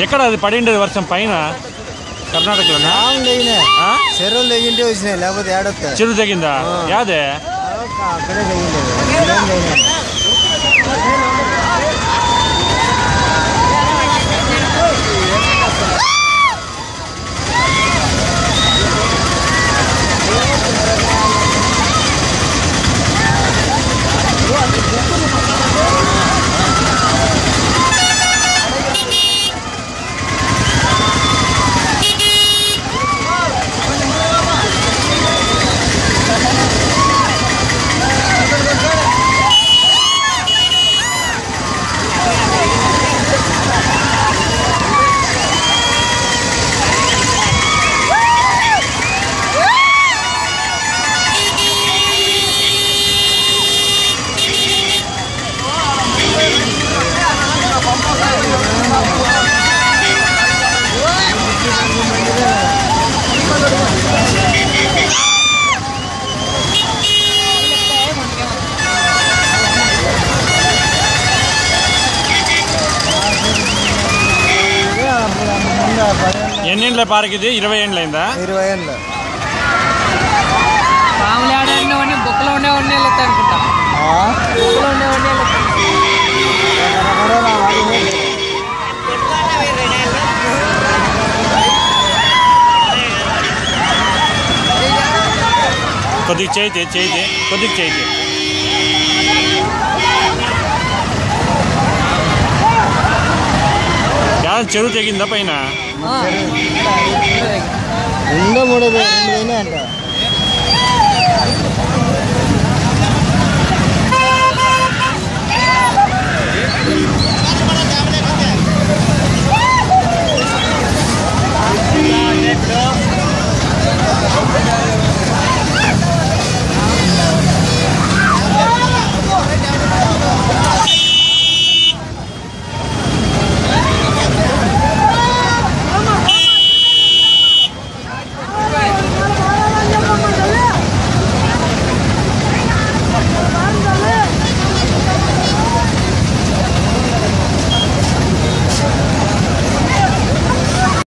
ఎక్కడ అది పడిండేది వర్షం పైన కర్ణాటకలోనా ఆమె తెగినాయి ఆ? చెరువులు తెగింటే వచ్చినాయి లేకపోతే ఏడొస్తాయి చెరువు తెగిందా యాదే అక్కడే తెగింది ఎన్నేండ్ల పార్క్ ఇది ఇరవై ఏండ్లైందా ఇరవై ఏళ్ళు మామూలు ఆడేవాడిని బుక్కలో ఉండేవాడిని వెళ్తా అనుకుంటా బుక్కలో ఉండేవాడిని వెళ్తా కొద్దిగా చేయితే చేయితే కొద్దిగా చేయితే యాద చెరువు తెగిందా పైన రెండో మూడో రెండు పోయినాయి అంట